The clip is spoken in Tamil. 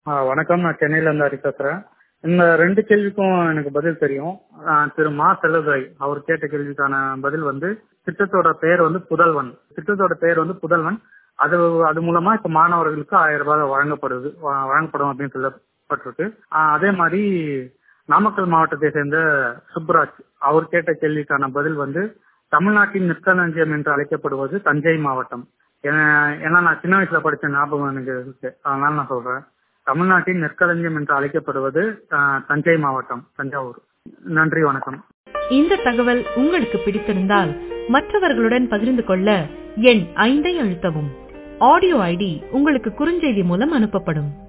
ஆ, வணக்கம் நான் சென்னையில இருந்து ஹரி பேசுறேன் இந்த ரெண்டு கேள்விக்கும் எனக்கு பதில் தெரியும் ஆ, திரு மா செல்லதுரை அவர் கேட்ட கேள்விக்கான பதில் வந்து திட்டத்தோட பெயர் வந்து புதல்வன் திட்டத்தோட பெயர் வந்து புதல்வன் அது அது மூலமா இப்ப மாணவர்களுக்கு ஆயிரம் ரூபாய் வழங்கப்படுது வ- வழங்கப்படும் அப்படின்னு சொல்லப்பட்டிருக்கு ஆ, அதே மாதிரி நாமக்கல் மாவட்டத்தை சேர்ந்த சுப்ராஜ் அவர் கேட்ட கேள்விக்கான பதில் வந்து தமிழ்நாட்டின் நெற்களஞ்சியம் என்று அழைக்கப்படுவது தஞ்சை மாவட்டம் ஏன்னா- ஏன்னா நான் சின்ன வயசுல படிச்ச ஞாபகம் எனக்கு இருக்கு அதனால நான் சொல்றேன் தமிழ்நாட்டின் நெற்களஞ்சியம் என்று அழைக்கப்படுவது ஆஹ், தஞ்சை மாவட்டம் தஞ்சாவூர் நன்றி வணக்கம் இந்த தகவல் உங்களுக்கு பிடித்திருந்தால் மற்றவர்களுடன் பகிர்ந்து கொள்ள எண் ஐந்தை அழுத்தவும் ஆடியோ ஐடி உங்களுக்கு குறுஞ்செய்தி மூலம் அனுப்பப்படும்